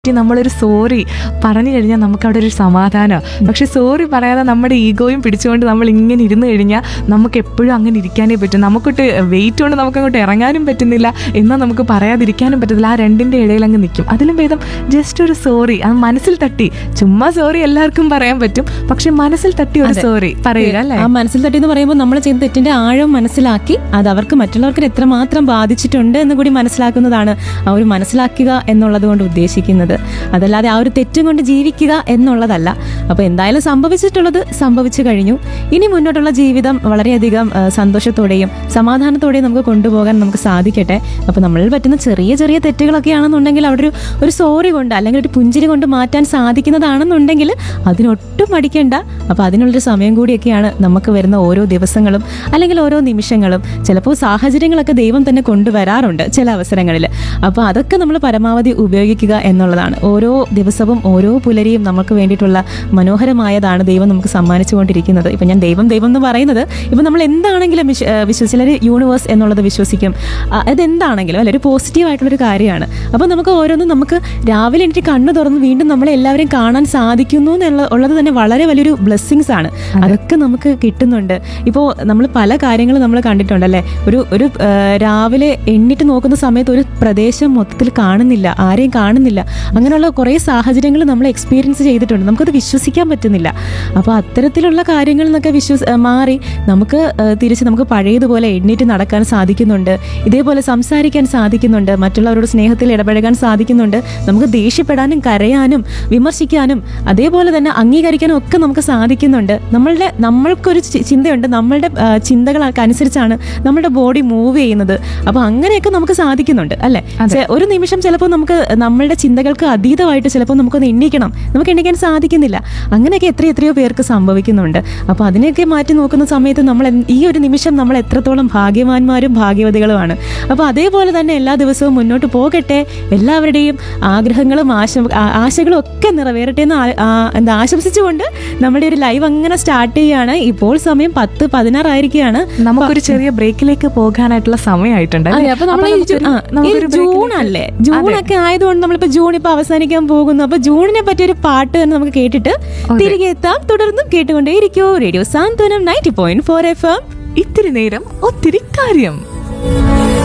പറ്റി നമ്മളൊരു സോറി പറഞ്ഞു കഴിഞ്ഞാൽ നമുക്ക് അവിടെ ഒരു സമാധാനമാണ് പക്ഷെ സോറി പറയാതെ നമ്മുടെ ഈഗോയും പിടിച്ചുകൊണ്ട് നമ്മൾ ഇങ്ങനെ ഇരുന്ന് കഴിഞ്ഞാൽ നമുക്ക് എപ്പോഴും അങ്ങനെ ഇരിക്കാനേ പറ്റും നമുക്കൊട്ട് വെയിറ്റ് കൊണ്ട് നമുക്ക് അങ്ങോട്ട് ഇറങ്ങാനും പറ്റുന്നില്ല എന്നാൽ നമുക്ക് പറയാതിരിക്കാനും പറ്റത്തില്ല ആ രണ്ടിൻ്റെ ഇടയിൽ അങ്ങ് നിൽക്കും അതിലും ഭേദം ജസ്റ്റ് ഒരു സോറി അത് മനസ്സിൽ തട്ടി ചുമ്മാ സോറി എല്ലാവർക്കും പറയാൻ പറ്റും പക്ഷെ മനസ്സിൽ തട്ടി ഒരു അതെ. സോറി പറയുക അല്ലേ ആ മനസ്സിൽ തട്ടി എന്ന് പറയുമ്പോൾ നമ്മൾ ചെയ്യുന്ന തെറ്റിന്റെ ആഴം മനസ്സിലാക്കി അത് അവർക്ക് മറ്റുള്ളവർക്ക് എത്രമാത്രം ബാധിച്ചിട്ടുണ്ട് എന്ന് കൂടി മനസ്സിലാക്കുന്നതാണ് ആ ഒരു മനസ്സിലാക്കുക എന്നുള്ളത് കൊണ്ട് ഉദ്ദേശിക്കുന്നത് അതല്ലാതെ ആ ഒരു തെറ്റും കൊണ്ട് ജീവിക്കുക എന്നുള്ളതല്ല അപ്പോൾ എന്തായാലും സംഭവിച്ചിട്ടുള്ളത് സംഭവിച്ചു കഴിഞ്ഞു ഇനി മുന്നോട്ടുള്ള ജീവിതം വളരെയധികം ആ, സന്തോഷത്തോടെയും സമാധാനത്തോടെയും നമുക്ക് കൊണ്ടുപോകാൻ നമുക്ക് സാധിക്കട്ടെ അപ്പോൾ നമ്മളിൽ പറ്റുന്ന ചെറിയ ചെറിയ തെറ്റുകളൊക്കെ ആണെന്നുണ്ടെങ്കിൽ അവിടെ ഒരു ഒരു സോറി കൊണ്ട് അല്ലെങ്കിൽ ഒരു പുഞ്ചിരി കൊണ്ട് മാറ്റാൻ സാധിക്കുന്നതാണെന്നുണ്ടെങ്കിൽ അതിനൊട്ടും മടിക്കേണ്ട അപ്പോൾ അതിനുള്ളൊരു സമയം കൂടിയൊക്കെയാണ് നമുക്ക് വരുന്ന ഓരോ ദിവസങ്ങളും അല്ലെങ്കിൽ ഓരോ നിമിഷങ്ങളും ചിലപ്പോൾ സാഹചര്യങ്ങളൊക്കെ ദൈവം തന്നെ കൊണ്ടുവരാറുണ്ട് ചില അവസരങ്ങളിൽ അപ്പോൾ അതൊക്കെ നമ്മൾ പരമാവധി ഉപയോഗിക്കുക എന്നുള്ളതാണ് ഓരോ ദിവസവും ഓരോ പുലരിയും നമുക്ക് വേണ്ടിയിട്ടുള്ള മനോഹരമായതാണ് ദൈവം നമുക്ക് സമ്മാനിച്ചുകൊണ്ടിരിക്കുന്നത് ഇപ്പം ഞാൻ ദൈവം ദൈവം എന്ന് പറയുന്നത് ഇപ്പം നമ്മൾ എന്താണെങ്കിലും വിശ്വ വിശ്വസിച്ച് ചിലർ യൂണിവേഴ്സ് എന്നുള്ളത് വിശ്വസിക്കും ആ, അതെന്താണെങ്കിലും അല്ലെ ഒരു പോസിറ്റീവ് ആയിട്ടുള്ളൊരു കാര്യമാണ് അപ്പോൾ നമുക്ക് ഓരോന്നും നമുക്ക് രാവിലെ എനിക്ക് കണ്ണു തുറന്ന് വീണ്ടും നമ്മളെ എല്ലാവരെയും കാണാൻ സാധിക്കുന്നു എന്നുള്ള ഉള്ളത് തന്നെ വളരെ വലിയൊരു ബ്ലെസ്സിങ്സ് ആണ് അതൊക്കെ നമുക്ക് കിട്ടുന്നുണ്ട് ഇപ്പോൾ നമ്മൾ പല കാര്യങ്ങളും നമ്മൾ കണ്ടിട്ടുണ്ടല്ലേ ഒരു ഒരു ആ, രാവിലെ എണ്ണിട്ട് നോക്കുന്ന സമയത്ത് ഒരു പ്രദേശം മൊത്തത്തിൽ കാണുന്നില്ല ആരെയും കാണുന്നില്ല അങ്ങനെയുള്ള കുറേ സാഹചര്യങ്ങൾ നമ്മൾ എക്സ്പീരിയൻസ് ചെയ്തിട്ടുണ്ട് നമുക്കത് വിശ്വസിക്കാൻ പറ്റുന്നില്ല അപ്പോൾ അത്തരത്തിലുള്ള കാര്യങ്ങളിൽ നിന്നൊക്കെ വിശ്വസ് ആ, മാറി നമുക്ക് ആ, തിരിച്ച് നമുക്ക് പഴയതുപോലെ എണ്ണീറ്റ് നടക്കാൻ സാധിക്കുന്നുണ്ട് ഇതേപോലെ സംസാരിക്കാൻ സാധിക്കുന്നുണ്ട് മറ്റുള്ളവരോട് സ്നേഹത്തിൽ ഇടപഴകാൻ സാധിക്കുന്നുണ്ട് നമുക്ക് ദേഷ്യപ്പെടാനും കരയാനും വിമർശിക്കാനും അതേപോലെ തന്നെ അംഗീകരിക്കാനും ഒക്കെ നമുക്ക് സാധിക്കുന്നുണ്ട് നമ്മളുടെ നമ്മൾക്കൊരു ചി- ചിന്തയുണ്ട് നമ്മളുടെ ആ, ചിന്തകൾക്ക് അനുസരിച്ചാണ് നമ്മുടെ ബോഡി മൂവ് ചെയ്യുന്നത് അപ്പോൾ അങ്ങനെയൊക്കെ നമുക്ക് സാധിക്കുന്നുണ്ട് അല്ലേ ചെ- ഒരു നിമിഷം ചിലപ്പോൾ നമുക്ക് നമ്മളുടെ ചിന്തകൾക്ക് അതീതമായിട്ട് ചിലപ്പോൾ നമുക്കൊന്ന് എണ്ണിക്കണം നമുക്ക് എണ്ണിക്കാൻ സാധിക്കുന്നില്ല അങ്ങനെയൊക്കെ എത്ര എത്രയോ പേർക്ക് സംഭവിക്കുന്നുണ്ട് അപ്പോൾ അതിനെയൊക്കെ മാറ്റി നോക്കുന്ന സമയത്ത് നമ്മൾ എന്ത്- ഈ ഒരു നിമിഷം നമ്മൾ എത്രത്തോളം ഭാഗ്യവാന്മാരും ഭാഗ്യവതികളുമാണ് അപ്പോൾ അതേപോലെ തന്നെ എല്ലാ ദിവസവും മുന്നോട്ട് പോകട്ടെ എല്ലാവരുടെയും ആഗ്രഹങ്ങളും ആശ ആ- ആശകളും ഒക്കെ നിറവേറട്ടെ എന്ന് ആ- ആ- എന്താ ആശംസിച്ചുകൊണ്ട് നമ്മുടെ ഒരു ലൈവ് അങ്ങനെ സ്റ്റാർട്ട് ചെയ്യുകയാണ് ഇപ്പോൾ സമയം പത്ത് പതിനാറായിരിക്കുകയാണ് നമുക്കൊരു ചെറിയ ബ്രേക്കിലേക്ക് പോകാനായിട്ടുള്ള സമയമായിട്ടുണ്ട് അതെ അല്ലേ? അപ്പൊ നമ്മൾ അപ്പൊ ഈ ജൂ- നമുക്കൊരു- ആ, നമുക്കൊരു ഈ ജൂൺ ബ്രേക്കിലേക്ക് അല്ലേ ജൂൺ ഒക്കെ ആയതുകൊണ്ട് നമ്മളിപ്പോ ജൂൺ ഇപ്പൊ അവസാനിക്കാൻ പോകുന്നു അപ്പൊ ജൂണിനെ പറ്റിയ ഒരു പാട്ട് തന്നെ നമുക്ക് കേട്ടിട്ട് തിരികെ എത്താം തുടർന്നും കേട്ടുകൊണ്ടേയിരിക്കോ radio Santhwanam ninety point four FM എം ഇത്തിരി നേരം ഒത്തിരി കാര്യം